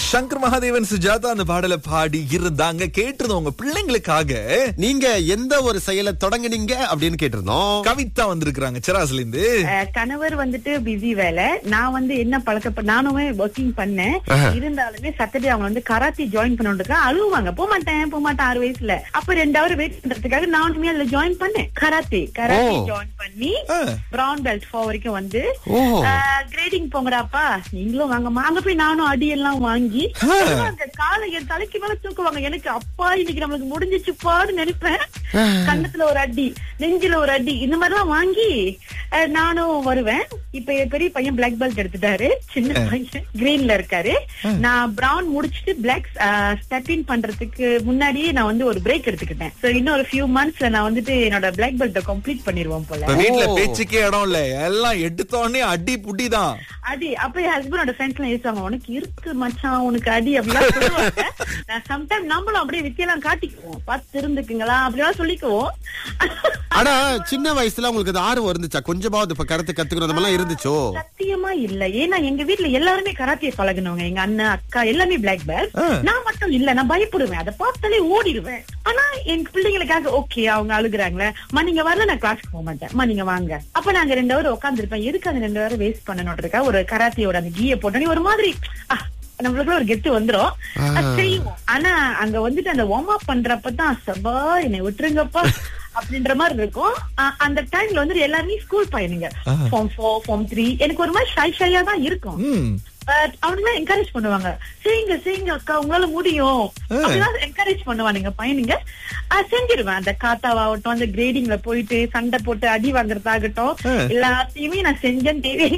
சங்கர் மகாதேவன் சுஜாதா அந்த பாடலை பாடி இருந்தாங்க கேட்டிருந்தோம் உங்க பிள்ளைங்களுக்காக நீங்க எந்த ஒரு செயலை தொடங்குனீங்க அப்படின்னு கேட்டிருந்தோம் கவிதா வந்திருக்கிறாங்க செராஸ்ல இருந்து அஹ் கணவர் வந்துட்டு பிஸி வேலை நான் வந்து என்ன பழக்கப்ப நானுமே ஒர்க்கிங் பண்ணேன் இருந்தாலுமே சாட்டர்டே அவங்க வந்து கராத்தி ஜாயின் பண்ணிட்டு அழுவாங்க போக மாட்டேன் போக மாட்டேன் ஆறு வயசுல அப்ப ரெண்டு ஹவர் வெயிட் பண்றதுக்காக நானுமே அதுல ஜாயின் பண்ணேன் கராத்தே கராத்தி ஓ. ஜாயின் பண்ணி ஆ. பிரவுன் பெல்ட் ஃபோர் வரைக்கும் வந்து ஓ. கிரேடிங் போங்கடாப்பா நீங்களும் வாங்கம்மா அங்க போய் நானும் அடி எல்லாம் வாங்கி அந்த காலை என் தலைக்கு மேல தூக்குவாங்க எனக்கு அப்பா இன்னைக்கு நம்மளுக்கு முடிஞ்சிச்சுப்பான்னு நினைப்பேன் கண்ணத்துல ஒரு அடி நெஞ்சில ஒரு அடி இந்த மாதிரி எல்லாம் வாங்கி அஹ், நானும் வருவேன் இப்ப என் பெரிய பையன் பிளாக் பெல்ட் எடுத்துட்டாரு சின்ன பையன் கிரீன்ல இருக்காரு நான் பிரவுன் முடிச்சிட்டு பிளாக் ஸ்டெப் இன் பண்றதுக்கு முன்னாடியே நான் வந்து ஒரு பிரேக் எடுத்துக்கிட்டேன் சோ இன்னும் ஒரு ஃபியூ மந்த்ஸ்ல நான் வந்துட்டு என்னோட பிளாக் பெல்ட்டை கம்ப்ளீட் பண்ணிருவோம் போல இப்ப வீட்டுல ஓ. பேச்சுக்கே இடம் இல்ல எல்லாம் எடுத்தோடனே அடி புட்டி தான் அடி அப்ப என் ஹஸ்பண்டோட ஃப்ரெண்ட்ஸ் எல்லாம் யோசிச்சாங்க உனக்கு இருக்கு மச்சான் உனக்கு அடி அப்படிலாம் சொல்லுவாங்க நான் சம்டைம் நம்மளும் அப்படியே வித்தியெல்லாம் காட்டிக்குவோம் பார்த்து இருந்துக்குங்களா அப்படிலாம் சொல்லிக்குவோம் ஆனா சின்ன வயசுல உங்களுக்கு அது ஆர்வம் இருந்துச்சா கொஞ்சமாவது இப்ப கருத்து கத்துக்கணும் அந்த மாதிரிலாம் இருந்துச்சோ சத்தியமா இல்ல ஏன்னா எங்க வீட்ல எல்லாருமே கராத்தியை பழகுனவங்க எங்க அண்ணன் அக்கா எல்லாமே பிளாக் பெல்ட் ஆ. நான் மட்டும் இல்ல நான் பயப்படுவேன் அதை பார்த்தாலே ஓடிடுவேன் ஆனா எங்க பிள்ளைங்களுக்காக ஓகே அவங்க அழுகுறாங்களே மா நீங்க வரல நான் கிளாஸ்க்கு போக மாட்டேன் மா நீங்க வாங்க அப்ப நாங்க ரெண்டு ஹவர் உட்காந்துருப்பேன் எதுக்கு அந்த ரெண்டு ஹவர் வேஸ்ட் பண்ணணும்ன்றதுக்கா ஒரு கராத்தியோட அந்த கீய போட்டோன்னே ஒரு மாதிரி ஆ, நம்மளுக்குள்ள ஒரு கெத்து வந்துரும் அது செய்வோம் ஆனா அங்க வந்துட்டு அந்த வார்ம் அப் பண்றப்பதான் சபா என்னை விட்டுருங்கப்பா அப்படின்ற மாதிரி இருக்கும் அ- அந்த டைம்ல வந்து எல்லாருமே ஸ்கூல் பையனுங்க ஃபார்ம் ஃபோர் ஃபார்ம் த்ரீ எனக்கு ஒரு மாதிரி ஷை ஷையா தான் இருக்கும் ம் பட் அவனுங்க என்கரேஜ் பண்ணுவாங்க செய்யுங்க செய்யுங்க அக்கா உங்களால முடியும் அப்படிலாம் என்கரேஜ் பண்ணுவானுங்க பையனுங்க அஹ் செஞ்சிருவேன் அந்த காத்தாவாகட்டும் அந்த கிரேடிங்ல போயிட்டு சண்டை போட்டு அடி வாங்குறதாகட்டும் ஆ. எல்லாத்தையுமே நான் செஞ்சேன் டிவி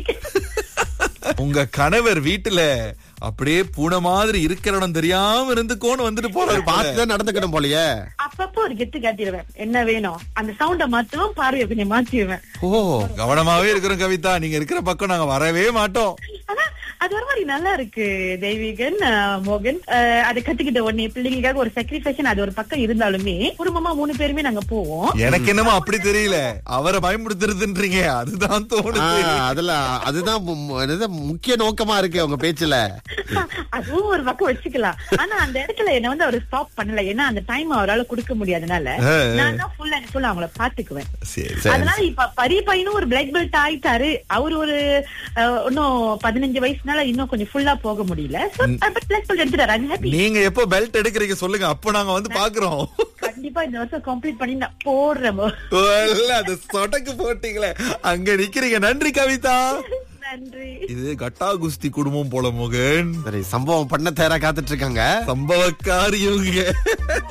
உங்க கணவர் வீட்டுல அப்படியே பூனை மாதிரி இருக்கிற இடம் தெரியாம இருந்துக்கோன்னு வந்துட்டு போறாரு பாத்து பார்த்துதான் நடந்துக்கணும் போலயே அப்பப்போ ஒரு கெத்து காட்டிடுவேன் என்ன வேணும் அந்த சவுண்ட மாத்துவோம் பார்வையை கொஞ்சம் மாத்திடுவேன் ஓ கவனமாவே இருக்கிறோம் கவிதா நீங்க இருக்கிற பக்கம் நாங்க வரவே மாட்டோம் ஆனா அது ஒரு மாதிரி நல்லா இருக்கு தெய்வீகன் அஹ், மோகன் அஹ், அதை கத்துக்கிட்ட உடனே பிள்ளைங்களுக்காக ஒரு சாக்ரிஃபைஷன் அது ஒரு பக்கம் இருந்தாலுமே குடும்பமா மூணு பேருமே நாங்க போவோம் எனக்கு என்னமோ அப்படி தெரியல அவரை பயன்படுத்துறதுன்றீங்க அதுதான் ஆ, தோணுது அதுல அதுதான் மு- மு- என்னது முக்கிய நோக்கமா இருக்கு உங்க பேச்சுல அதுவும் ஒரு பக்கம் வச்சுக்கலாம் ஆனா அந்த இடத்துல என்ன வந்து அவர் ஸ்டாப் பண்ணல ஏன்னா அந்த டைம் அவரால கொடுக்க முடியாதனால ஆ, ஆ. நான் தான் ஃபுல் அண்ட் ஃபுல் அவங்கள பாத்துக்குவேன் சரி அதனால இப்ப பரிய பையனும் ஒரு பிளாக் பெல்ட் ஆயிட்டாரு அவர் ஒரு அஹ், இன்னும் பதினஞ்சு வயசுனால இன்னும் கொஞ்சம் ஃபுல்லா போக முடியல பிளாக் பெல்ட் எடுத்துட்டாரு I'm happy. நீங்க எப்போ பெல்ட் எடுக்கிறீங்க சொல்லுங்க அப்ப நாங்க வந்து பாக்குறோம் கண்டிப்பா இந்த வருஷம் கம்ப்ளீட் பண்ணி நான் போடுறேன் இல்ல, அது சொடக்கு போட்டீங்களே அங்க நிக்கிறீங்க நன்றி கவிதா நன்றி இது கட்டா குஸ்தி குடும்பம் போல மோகன் சரி சம்பவம் பண்ண தயாரா காத்துட்டு இருக்காங்க சம்பவக்காரி இவங்க